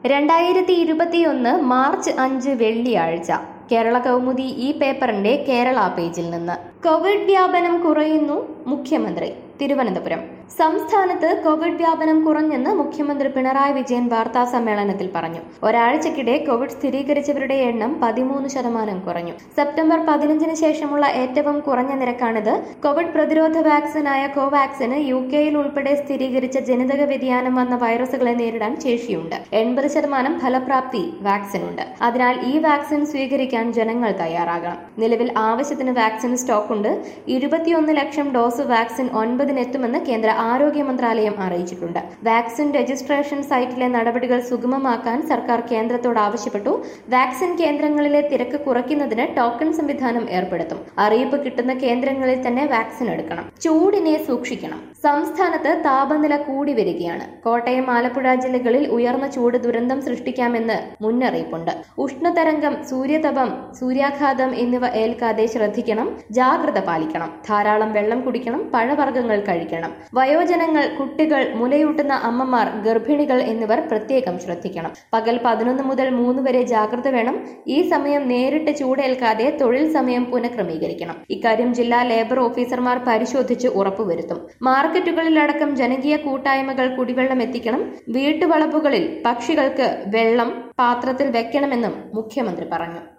രണ്ടായിരത്തി ഇരുപത്തിയൊന്ന് മാർച്ച് അഞ്ച് വെള്ളിയാഴ്ച കേരള കൗമുദി ഈ പേപ്പറിന്റെ കേരള പേജിൽ നിന്ന് കോവിഡ് വ്യാപനം കുറയുന്നു മുഖ്യമന്ത്രി തിരുവനന്തപുരം സംസ്ഥാനത്ത് കോവിഡ് വ്യാപനം കുറഞ്ഞെന്ന് മുഖ്യമന്ത്രി പിണറായി വിജയൻ വാർത്താ സമ്മേളനത്തിൽ പറഞ്ഞു ഒരാഴ്ചക്കിടെ കോവിഡ് സ്ഥിരീകരിച്ചവരുടെ എണ്ണം പതിമൂന്ന് ശതമാനം കുറഞ്ഞു സെപ്റ്റംബർ പതിനഞ്ചിന് ശേഷമുള്ള ഏറ്റവും കുറഞ്ഞ നിരക്കാണിത് കോവിഡ് പ്രതിരോധ വാക്സിനായ കോവാക്സിന് യു കെയിൽ ഉൾപ്പെടെ സ്ഥിരീകരിച്ച ജനിതക വ്യതിയാനം വന്ന വൈറസുകളെ നേരിടാൻ ശേഷിയുണ്ട് എൺപത് ശതമാനം ഫലപ്രാപ്തി വാക്സിനുണ്ട് അതിനാൽ ഈ വാക്സിൻ സ്വീകരിക്കാൻ ജനങ്ങൾ തയ്യാറാകണം നിലവിൽ ആവശ്യത്തിന് വാക്സിൻ സ്റ്റോക്കുണ്ട് ഇരുപത്തിയൊന്ന് ലക്ഷം ഡോസ് വാക്സിൻ ഒൻപതിനെത്തുമെന്ന് കേന്ദ്ര ആരോഗ്യ മന്ത്രാലയം അറിയിച്ചിട്ടുണ്ട് വാക്സിൻ രജിസ്ട്രേഷൻ സൈറ്റിലെ നടപടികൾ സുഗമമാക്കാൻ സർക്കാർ കേന്ദ്രത്തോട് ആവശ്യപ്പെട്ടു വാക്സിൻ കേന്ദ്രങ്ങളിലെ തിരക്ക് കുറയ്ക്കുന്നതിന് ടോക്കൺ സംവിധാനം ഏർപ്പെടുത്തും അറിയിപ്പ് കിട്ടുന്ന കേന്ദ്രങ്ങളിൽ തന്നെ വാക്സിൻ എടുക്കണം ചൂടിനെ സൂക്ഷിക്കണം സംസ്ഥാനത്ത് താപനില കൂടി വരികയാണ് കോട്ടയം ആലപ്പുഴ ജില്ലകളിൽ ഉയർന്ന ചൂട് ദുരന്തം സൃഷ്ടിക്കാമെന്ന് മുന്നറിയിപ്പുണ്ട് ഉഷ്ണതരംഗം സൂര്യതപം സൂര്യാഘാതം എന്നിവ ഏൽക്കാതെ ശ്രദ്ധിക്കണം ജാഗ്രത പാലിക്കണം ധാരാളം വെള്ളം കുടിക്കണം പഴവർഗ്ഗങ്ങൾ കഴിക്കണം വയോജനങ്ങൾ കുട്ടികൾ മുലയൂട്ടുന്ന അമ്മമാർ ഗർഭിണികൾ എന്നിവർ പ്രത്യേകം ശ്രദ്ധിക്കണം പകൽ പതിനൊന്ന് മുതൽ മൂന്ന് വരെ ജാഗ്രത വേണം ഈ സമയം നേരിട്ട് ചൂടേൽക്കാതെ തൊഴിൽ സമയം പുനഃക്രമീകരിക്കണം ഇക്കാര്യം ജില്ലാ ലേബർ ഓഫീസർമാർ പരിശോധിച്ച് ഉറപ്പുവരുത്തും മാർക്കറ്റുകളിലടക്കം ജനകീയ കൂട്ടായ്മകൾ കുടിവെള്ളം എത്തിക്കണം വീട്ടുവളപ്പുകളിൽ പക്ഷികൾക്ക് വെള്ളം പാത്രത്തിൽ വെക്കണമെന്നും മുഖ്യമന്ത്രി പറഞ്ഞു